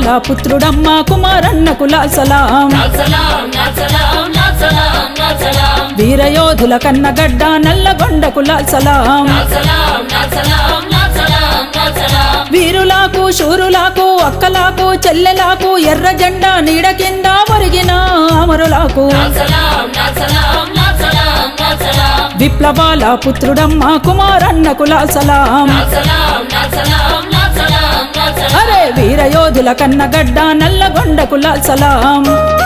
విప్లవాల పుత్రుడమ్మ కుమారన్నకు లాసలాం లాసలాం లాసలాం లాసలాం లాసలాం వీరయోధుల కన్నగడ్డ నల్లగొండకు లాసలాం లాసలాం లాసలాం లాసలాం లాసలాం వీరులకు శూరులకు అక్కలకు చెల్లెలకు ఎర్ర జెండా నీడ కింద ఒరిగిన అమరులకు లాసలాం లాసలాం లాసలాం లాసలాం విప్లవాల పుత్రుడమ్మ కుమారన్నకు లాసలాం లాసలాం లాసలాం లాసలాం లాసలాం అరే వీరయోధుల కన్నగడ్డ నల్లగొండకు లాసలాం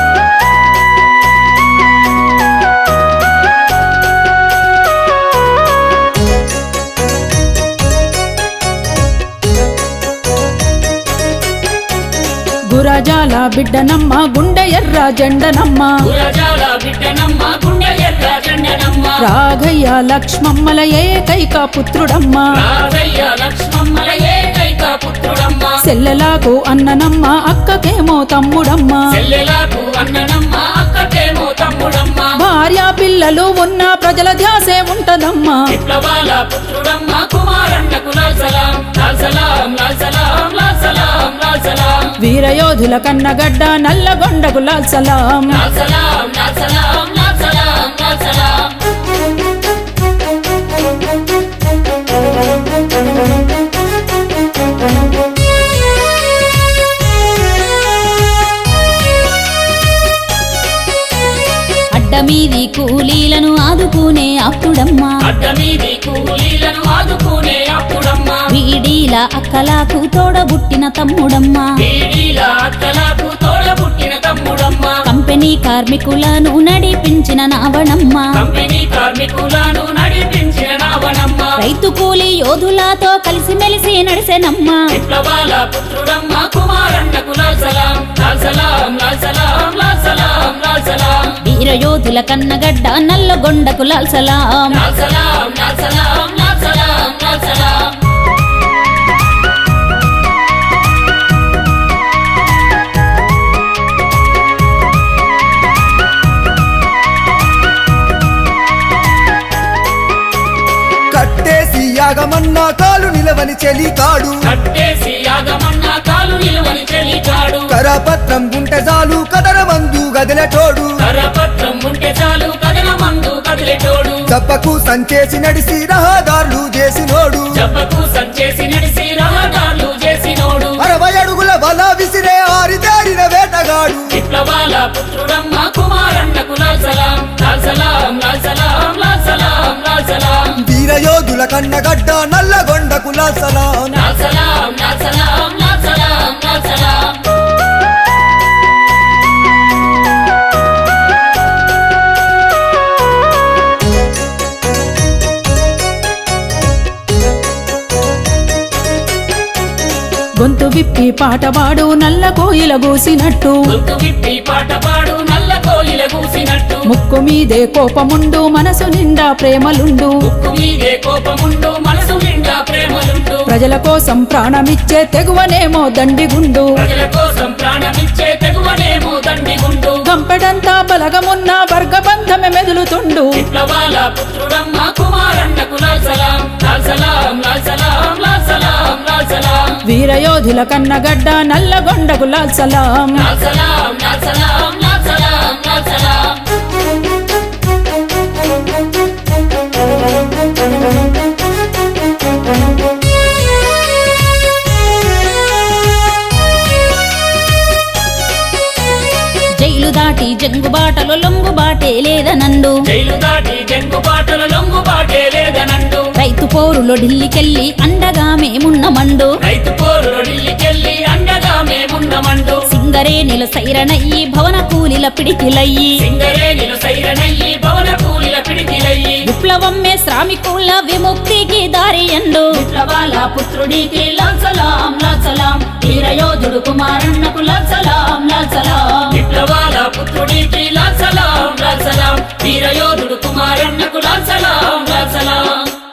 గురజాల బిడ్డనమ్మ గుండె ఎర్ర జెండనమ్మ గురజాల బిడ్డనమ్మ గుండె ఎర్ర జెండనమ్మ రాఘయ్య లక్ష్మమ్మల ఏకైక పుత్రుడమ్మ రాజయ్య లక్ష్మమ్మల ఏకైక పుత్రుడమ్మ సెల్లెలకు అన్ననమ్మ అక్కకేమో తమ్ముడమ్మ చెల్లెలకు అన్ననమ్మ అక్కకేమో తమ్ముడమ్మ భార్య పిల్లలు ఉన్న ప్రజల ధ్యాసే ఉంటదమ్మా విప్లవాల పుత్రుడమ్మ కుమారన్నకు లాసలాం లాసలాం లాసలాం లాసలాం లాసలాం వీరయోధుల కన్నగడ్డ నల్లగొండకు లాసలాం లాసలాం లాసలాం లాసలాం లాసలాం అడ్డమీది కూలీలను ఆదుకునే అప్పుడమ్మా అడ్డమీది కూలీలను ఆదుకునే అప్పుడమ్మ వీడీల అక్కలకు తోడబుట్టిన తమ్ముడమ్మా బీడీల అక్కలకు తోడబుట్టిన తమ్ముడమ్మ కంపెనీ కార్మికులను నడిపించిన నావణమ్మ కంపెనీ కార్మికులను నడిపించిన నావనమ్మ రైతు కూలీ యోధులతో కలిసిమెలిసి నడిసెనమ్మా విప్లవాల పుత్రుడమ్మ కుమారన్నకు లాసలాం లాసలాం లాసలాం లాసలాం లాసలాం వీరయోధుల కన్నగడ్డ నల్లగొండకు లాల్సలాం లాసలాం లాసలాం లాసలాం లాసలాం కట్టేసి యాగమన్న కాలు నిలవని చెలికాడు కట్టేసి యాగమన్న కాలు నిలువని చెలిచాడు కరపత్రం గుంటె చాలు కదర మందు గదిలటోడు కరపత్రం ఉంటే చాలు కదల మందు కదిలేటోడు చప్పకు సంచేసి నడిసి రహదారులు చేసినోడు జబ్బకు సంచేసి నడిసి రహదారులు చేసినోడు అరవై అడుగుల బల విసిరే ఆరితేరిన వేటగాడు విప్లవాల పుత్రుడమ్మ కుమారన్నకు లాసలాం లాసలాం లాసలాం లాసలాం లాసలాం వీరయోధుల కన్నగడ్డ నల్లగొండకు లాసలాం లాసలాం లాసలాం లాసలాం లాసలాం గొంతు విప్పి పాటవాడు నల్ల కోయిల గూసినట్టు గొంతు విప్పి పాట పాడు నల్ల కోయిల కూసినట్టు ముక్కు మీదే కోపముండు మనసు నిండా ప్రేమలుండు ముక్కు మీదే కోపముండు మనసు నిండా ప్రేమలుండు ప్రజల కోసం ప్రాణమిచ్చే తెగువనేమో దండిగుండు ప్రజల కోసం ప్రాణమిచ్చే తెగువనేమో దండిగుండు గంపెడంతా బలగమున్న వర్గబంధమే మెదులుతుండు విప్లవాల పుత్రుడమ్మ కుమారన్నకు లాసలాం లాసలాం లాసలాం లాసలాం లాసలాం వీరయోధుల కన్నగడ్డ నల్లగొండకు లాల్సలాం లాసలాం లాసలాం లాసలాం లాసలాం జైలు దాటి జంగుబాటలో లొంగుబాటే లేదనండు జైలు దాటి జంగు బాటల లొంగు బాటే లేదనండు రైతు పోరులో ఢిల్లీకెళ్ళి అండగా మేమున్నమండు రైతు పోరులో ఢిల్లీకెళ్ళి అండగా మేమున్నమండు సింగరేణిల సైరనయ్యి భవన కూలిల పిడికిలయ్యి సింగరేణిలు సైరనయ్యి భవన కూలిల పిడికిలయ్యి విప్లవమ్మే శ్రామికుల విముక్తికి దారియండు విప్లవాల పుత్రుడికి లాసలాం లాసలాం వీరయోధుడు కుమారన్నకు లాసలాం లాసలాం విప్లవాల పుత్రుడికి లాసలాం లాసలాం వీరయోధుడు కుమారన్నకు లాసలాం లాసలాం